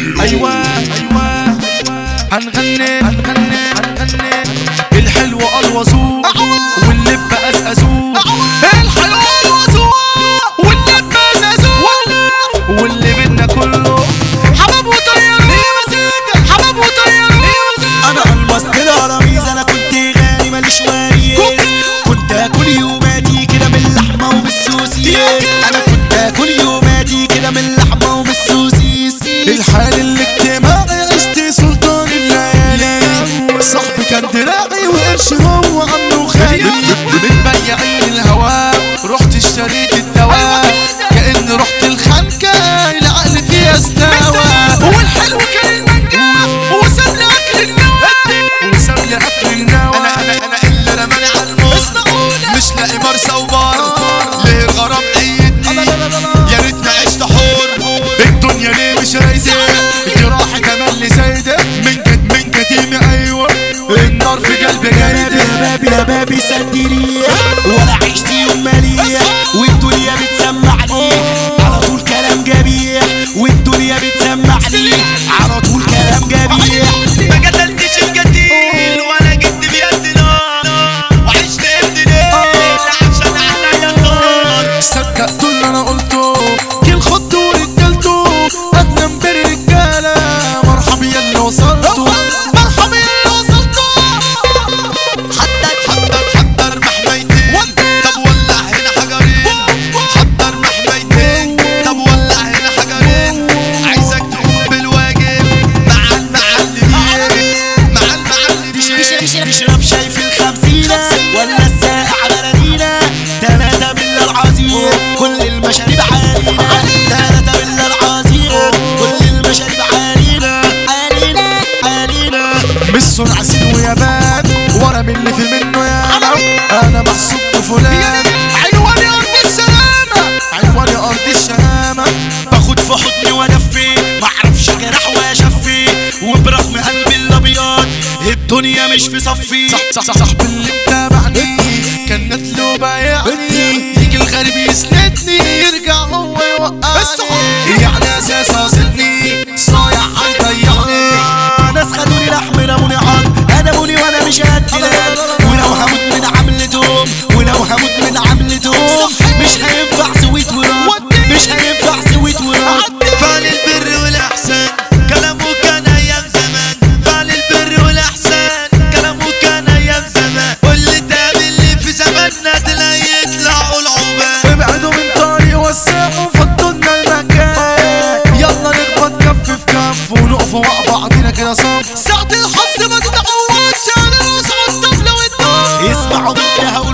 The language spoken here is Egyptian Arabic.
ايوه ايوه هنغني هنغني هنغني الحلو الوزوق واللب ازازوق الحلو الوزوق واللب ازازوق واللي بينا كله حباب وطيروا حباب وطيروا انا المصري الهرميز انا كنت غني ماليش وريس كنت اكل يوماتي كده من اللحمه وبالسوسيس انا كنت اكل يوماتي كده من اللحمه وبالسوسيس الحال الاجتماعي عشت سلطان الليالي صاحبي كان دراعي وقرش هو عنه خالي من بياعين الهواء رحت اشتريت الدواء كأني رحت الخنكة العقل فيها استوى والحلو كان المانجا وساب لي اكل النوى وساب لي اكل النوى انا انا انا اللي رماني على الموت مش لاقي مرسى وبار ليه غرام ايدني يا ريتني عشت حور الدنيا ليه مش رايزة جراحي كمان اللي زايدة من كت من كتيمي ايوه النار في قلبي يا جايدة بابي يا بابي سدري ولا عشت يوم مليح والدنيا بتسمعني على طول كلام جبيح والدنيا بتسمعني على طول كلام جبيح ما قتلتش القتيل ولا جبت بيد نار وعشت ابن ليل عشان عليا النار صدقت اللي انا قلته كل خط ورجالته اتنم برجالة مرحب يا اللي وصلته مرحب يا اللي وصلته حضر حضر حضر محميتين طب ولع هنا حجرين حضر محميتين طب ولع هنا حجرين عايزك تقوم بالواجب مع المعلمين مع المعلمين تشرب شاي في الخمسينة ولا الساقع بلدينا تلاتة بالله العظيم كل المشاريب عالينا تلاتة بالله العظيم كل المشاريب عالينا عالينا عالينا مش صنع سين ويابان ورا من اللي في منه يا انا انا محسوب فلان عنواني ارض السلامة عنواني ارض الشهامة باخد في حضني وادفي معرفش جرح واشفي وبرغم قلبي الابيض الدنيا مش في صفي صح صح صح صاحب اللي متابعني كان نتلو بايعني يجي الغريب يسندني يرجع هو يوقعني يعني اساس قاصدني صايع هيضيعني ناس خدوني لحم رموني عض هدموني وانا مش قد لاد ولو هموت من عملتهم ولو هموت من عملتهم مش هينفع سويت وراد مش هينفع سويت وراد فعل البر والاحسان كلامه كان ايام زمان فعل البر والاحسان كلامه كان ايام زمان واللي تاب اللي في زماننا تلاقي يطلعوا العباد ابعدوا من طريق وسعوا فضوا لنا المكان يلا نخبط كف في كف ونقف فوق بعضينا كده صف ساعة الحظ ما تتعوضش على راس على الطبلة والدار اسمعوا مني